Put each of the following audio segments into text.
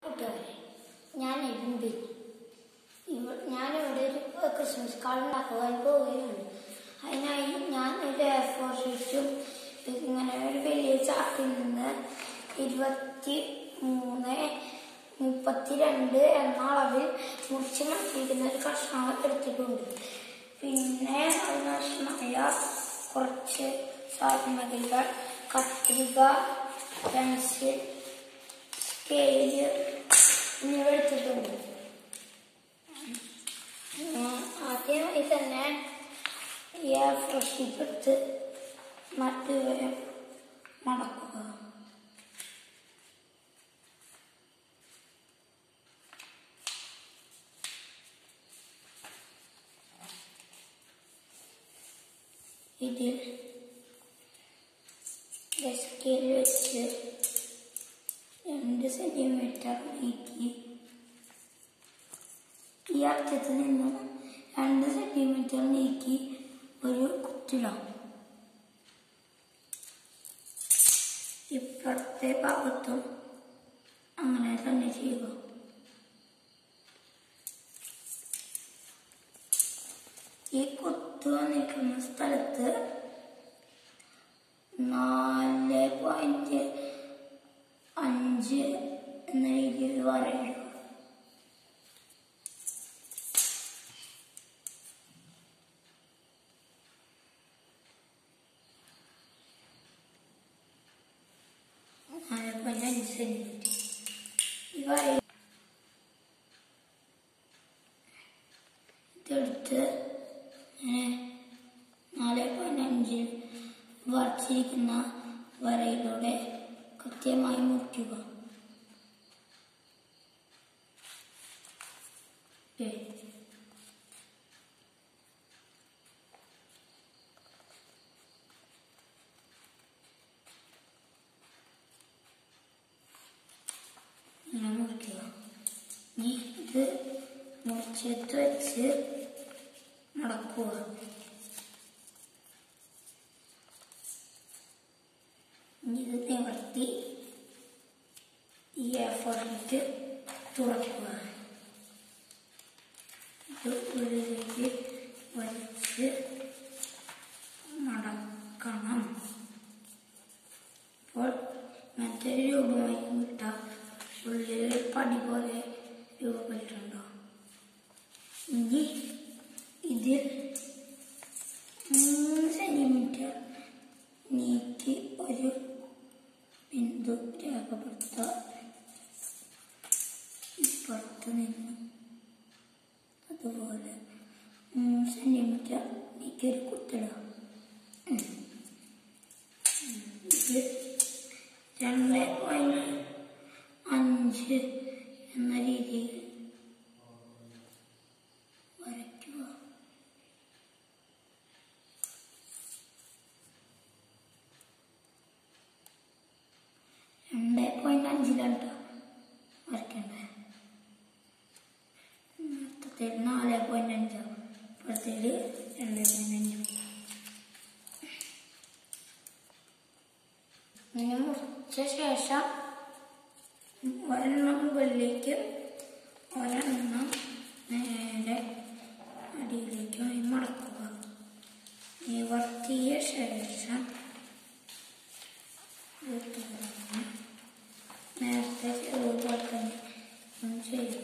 കൂട്ടുകാരെ ഞാൻ എബിൻ ഇവ ഞാനിവിടെ ഒരു ക്രിസ്മസ് കാർഡ് ഉണ്ടാക്കുവാൻ പോവുകയാണ് അതിനായി ഞാൻ ഒരു എയർ ഫോർ ഷീറ്റും ഇങ്ങനെ ഒരു വലിയ ചാക്കിൽ നിന്ന് ഇരുപത്തി മൂന്ന് മുപ്പത്തിരണ്ട് എന്ന അളവിൽ മുറിച്ച് മാറ്റിയിരിക്കുന്ന ഒരു കഷ്ണം എടുത്തിട്ടുണ്ട് പിന്നെ അതിനാവശ്യമായ കുറച്ച് സാധനങ്ങൾ കത്രിക പെൻസിൽ സ്കെയില് എന്നിവ എടുത്തിട്ടുണ്ട് ഉം, ആദ്യമായി തന്നെ ഈ ഫ്രഷ് എടുത്ത് മറ്റ് മടക്കുക ഇതിൽ ഡെസ്കിൽ വെച്ച് രണ്ട് സെന്റിമീറ്റർ നീക്കി ഈ അറ്റത്ത് നിന്നും രണ്ട് സെന്റിമീറ്റർ നീക്കി ഒരു കുത്തിടാം ഇപ്പുറത്തെ ഭാഗത്തും അങ്ങനെ തന്നെ ചെയ്യുക ഈ കുത്തു വന്നിരിക്കുന്ന സ്ഥലത്ത് നാല് പോയിന്റ് അഞ്ച് എന്ന രീതിയിൽ വരയിടുക നാല് പോയിന്റ് അഞ്ച് സെന്റിമീറ്റർ ഈ വര ഇതെടുത്ത് ഇങ്ങനെ നാല് പോയിന്റ് അഞ്ചിൽ വരച്ചിരിക്കുന്ന വരയിലൂടെ കൃത്യമായി മുറിക്കുക ഏ. ഇങ്ങനെ മുറിക്കുക ഇനി ഇത് മുറിച്ചെടുത്ത് വെച്ച് മടക്കുക ഇനി ഇത് നിവർത്തി ഈ എഫറിട്ട് തുറക്കുക ഇത് ഉള്ളിലേക്ക് വലിച്ച് മടക്കണം അപ്പോൾ ഇങ്ങനത്തെ ഒരു രൂപമായി കിട്ടാം ഉള്ളിൽ പടി പോലെ രൂപപ്പെട്ടിട്ടുണ്ടോ ഇനി ഇതിൽ മൂന്ന് സെന്റിമീറ്റർ നീക്കി ഒരു ബിന്ദു രേഖപ്പെടുത്തുക ഇപ്പുറത്ത് നിന്ന് അതുപോലെ മൂന്ന് സെന്റിമീറ്റർ നീക്കി ഒരു കുത്തിടുക ഉം. ഇത് രണ്ട് പോയിന്റ് അഞ്ച് എന്ന രീതിയിൽ വരയ്ക്കുക രണ്ട് പോയിന്റ് അഞ്ചിലാണ് ട്ടോ വരയ്ക്കേണ്ടത് മൊത്തത്തിൽ നാല് പോയിന്റ് അഞ്ച് ഇപ്പോഴത്തേല് രണ്ട് പോയിന്റ് അഞ്ച് ഇങ്ങനെ മുറിച്ച ശേഷം ഒരെണ്ണം മുകളിലേക്ക് ഒരെണ്ണം നേരെ അടിയിലേക്കായി മടക്കുക നിവർത്തിയ ശേഷം ഇത് തുറന്ന് നേരത്തെ ചെയ്തതുപോലെ തന്നെ ഒന്ന് ചെയ്യുക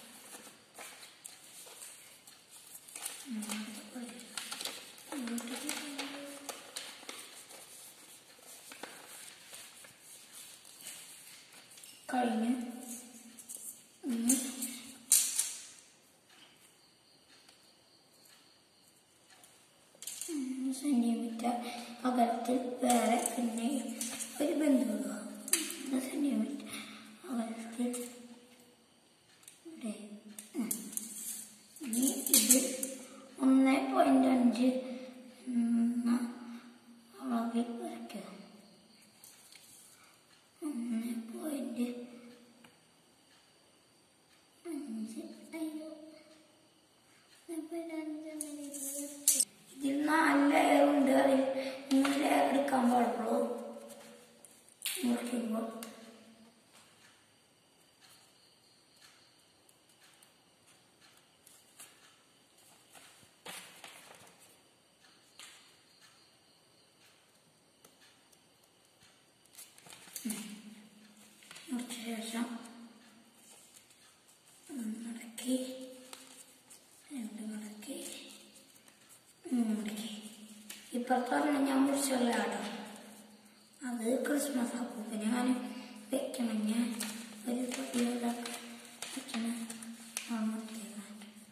കഴിഞ്ഞു ഇനി മൂന്ന് സെന്റിമീറ്റർ അകലത്തിൽ വേറെ പിന്നെ ഒരു ബന്ധു ഇടുക മൂന്ന് സെന്റിമീറ്റർ അകലത്തിൽ ഇവിടെ ഉം. ഇനി ഇത് ഒന്ന് പോയിന്റ് അഞ്ച് എന്ന അളവിൽ വരയ്ക്കുക ഒന്ന് പോയിന്റ് ഇപ്പുറത്തൊരെണ്ണം ഞാൻ മുറിച്ചുള്ള ആടാം അത് ക്രിസ്മസ് അപ്പൂപ്പനെ ഞാൻ വെക്കണം ഞാൻ ഒരു പൊടിയൊക്കെ വെക്കണം മുറിക്കാൻ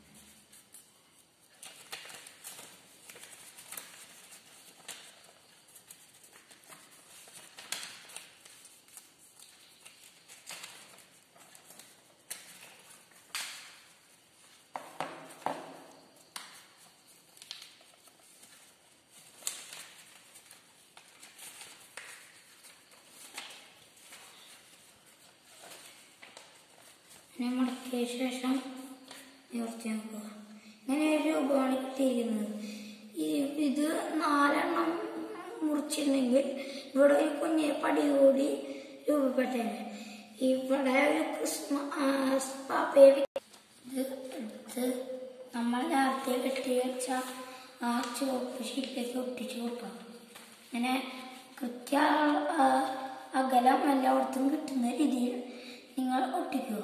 ഇങ്ങനെ മുടക്കിയ ശേഷം നിവർത്തി നോക്കുക ഇങ്ങനെ ഒരു രൂപമാണ് കിട്ടിയിരിക്കുന്നത് ഈ ഇത് നാലെണ്ണം മുറിച്ചിരുന്നെങ്കിൽ ഇവിടെ ഒരു കുഞ്ഞ് പടി കൂടി രൂപപ്പെട്ടേനെ ഇവിടെ ഒരു ക്രിസ്മസ് പാപ്പയെ ഇത് എടുത്ത് നമ്മൾ നേരത്തെ വെട്ടി വെച്ച ആ ചുവപ്പ് ഷീറ്റിലേക്ക് ഒട്ടിച്ചു കൊടുക്കണം ഇങ്ങനെ കൃത്യ ആ, അകലം എല്ലായിടത്തും കിട്ടുന്ന രീതിയിൽ നിങ്ങൾ ഒട്ടിക്കുക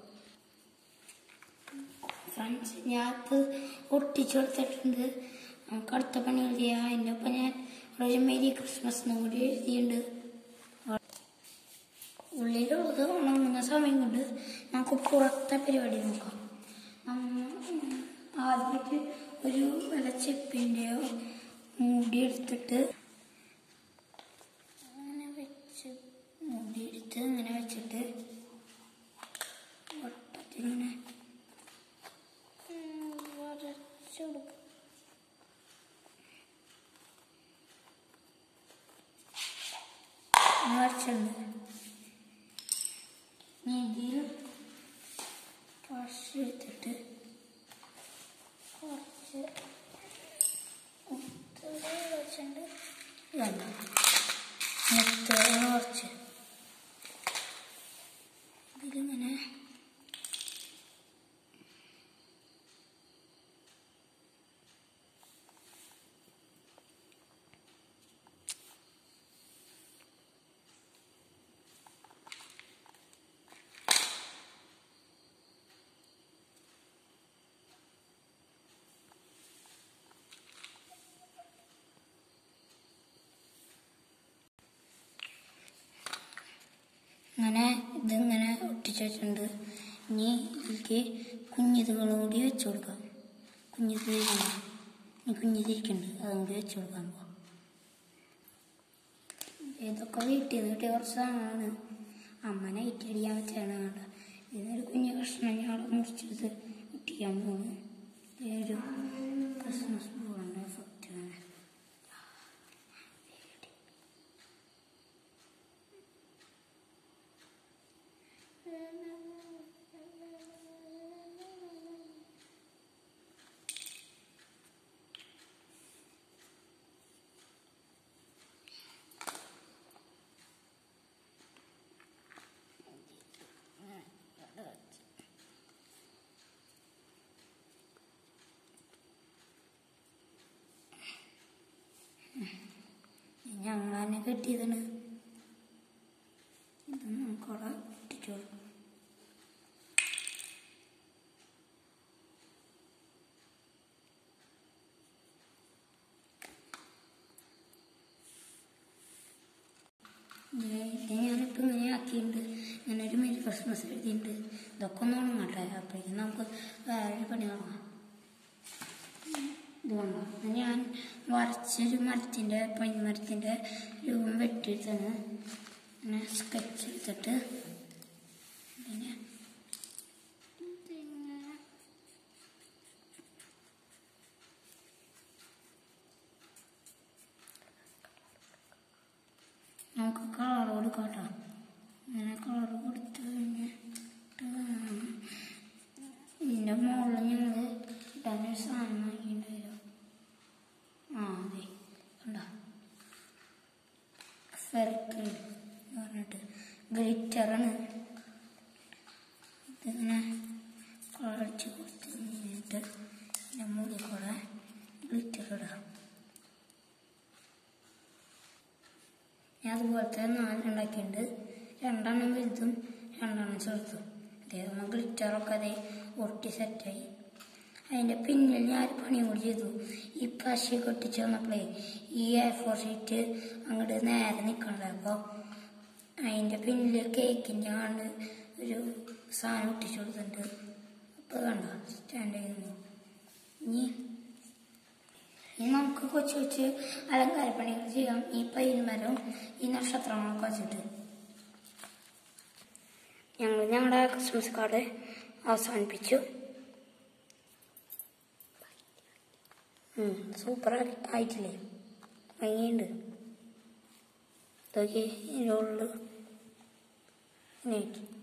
ഫ്രണ്ട്സ് ഞാൻ അത് ഒട്ടിച്ചു കൊടുത്തിട്ടുണ്ട് നമുക്ക് അടുത്ത പണി ചെയ്യാം അതിൻ്റെ ഒപ്പം ഞാൻ ഇവിടെ ഒരു മെരി ക്രിസ്മസ് എന്നും കൂടി എഴുതിയിട്ടുണ്ട് ഉള്ളിലുള്ളത് ഉണങ്ങുന്ന സമയം കൊണ്ട് നമുക്ക് പുറത്തെ പരിപാടി നോക്കാം നമ്മ- ആദ്യമായിട്ട് ഒരു വെള്ളച്ചെപ്പിൻ്റെയോ മൂടി എടുത്തിട്ട് അങ്ങനെ വെച്ച് മൂടി എടുത്ത് ഇങ്ങനെ വെച്ചിട്ട് വട്ടത്തിലിങ്ങനെ ഉം, വരച്ചു കൊടുക്കും ഇങ്ങനെ വരച്ചിട്ടുണ്ട് ഇനി ഇതിൽ കുറച്ച് എടുത്തിട്ട് കുറച്ച് മുത്ത് വെച്ചിട്ടുണ്ട് ഇതല്ല മുത്ത് കുറച്ച് ഇതിലിങ്ങനെ അങ്ങനെ ഇതിങ്ങനെ ഒട്ടിച്ച് വെച്ചിട്ടുണ്ട് ഇനി ഇതിലേക്ക് കുഞ്ഞിതുകളും കൂടി വെച്ച് കൊടുക്കാം കുഞ്ഞിത് ഇരിക്കുന്നു. ഇനി കുഞ്ഞിതിരിക്കുന്നുണ്ട് അതും കൂടി വെച്ച് കൊടുക്കാൻ പോവാം ഇതൊക്കെ വീട്ടിൽ നിന്ന് കിട്ടിയ കുറച്ച് സാധനമാണ് അമ്മ നൈറ്റ് അടിക്കാൻ വെച്ചാണ് കണ്ട ഇതൊരു കുഞ്ഞു കഷ്ണം ഞാൻ മുറിച്ചെടുത്ത് ഒട്ടിക്കാൻ പോകുന്നു ഒരു ക്രിസ്മസ് പൂവിൻ്റെ എഫക്റ്റാണ് ഞങ്ങൾ തന്നെ കെട്ടിയതാണ് ഇത് നമുക്കവിടെ ഒട്ടിച്ചോളൂ ഇത് ഇത് ഞാനിപ്പോൾ ഇങ്ങനെ ആക്കിയിട്ടുണ്ട് ഇങ്ങനെ ഒരു മെരി ക്രിസ്മസ് എഴുതിയിട്ടുണ്ട് ഇതൊക്കെ ഒന്ന് ഉണങ്ങട്ടെ അപ്പോഴേക്കും നമുക്ക് വേറൊരു പണി തുടങ്ങാം ഇത് കണ്ടോ ഇത് ഞാൻ വരച്ചൊരു മരത്തിൻ്റെ പനിമരത്തിൻ്റെ രൂപം വെട്ടിയെടുത്താണ് ഇങ്ങനെ സ്കെച്ച് എടുത്തിട്ട് പിന്നെ ഇതിങ്ങനെ നമുക്ക് കളർ കൊടുക്കാം കേട്ടോ ഇങ്ങനെ കളർ കൊടുത്ത് കഴിഞ്ഞിട്ട് ഇതിൻ്റെ മുകളിൽ ഞങ്ങൾ ഇടാനൊരു സാധനം വാങ്ങിയിട്ടുണ്ടായിരുന്നു ആ അതെ കണ്ടോ സർക്കിൾ എന്ന് പറഞ്ഞിട്ട് ഗ്ലിറ്ററാണ് ഇതിങ്ങനെ കളറടിച്ച് കൊടുത്ത് കഴിഞ്ഞിട്ട് ഇതിൻ്റെ മുകളിൽ കൂടെ ഗ്ലിറ്റർ ഇടാം ഞാൻ അതുപോലത്തെ നാലെണ്ണം ഉണ്ടാക്കിയിട്ടുണ്ട് രണ്ടെണ്ണം വലുതും രണ്ടെണ്ണം ചെറുതും അതേ നമ്മൾ ഗ്ലിറ്ററൊക്കെ അതേ ഒട്ടി സെറ്റായി അതിൻ്റെ പിന്നിൽ ഞാൻ ഒരു പണിയും കൂടി ചെയ്തു ഈ പശ കൊട്ടിച്ച് വന്നപ്പോഴേ ഈ എ ഫോർ ഷീറ്റ് അങ്ങോട്ട് നേരെ നിൽക്കണത് അപ്പോൾ അതിൻ്റെ പിന്നിൽ കേക്കിൻ്റെ ആണ് ഒരു സാധനം ഒട്ടിച്ചു കൊടുത്തിട്ടുണ്ട് അപ്പോൾ കണ്ടോ സ്റ്റാൻഡ് ചെയ്യുന്നു ഇനി ഇനി നമുക്ക് കൊച്ചു കൊച്ച് അലങ്കാരപ്പണികൾ ചെയ്യാം ഈ പൈൻ മരവും ഈ നക്ഷത്രങ്ങളൊക്കെ വെച്ചിട്ട് ഞങ്ങൾ ഞങ്ങളുടെ ക്രിസ്മസ് കാർഡ് അവസാനിപ്പിച്ചു സൂപ്പർ ആയിട്ടില്ലേ ഭംഗിയുണ്ട് ഇതൊക്കെ ഇതിനുള്ളിൽ ഇങ്ങനെ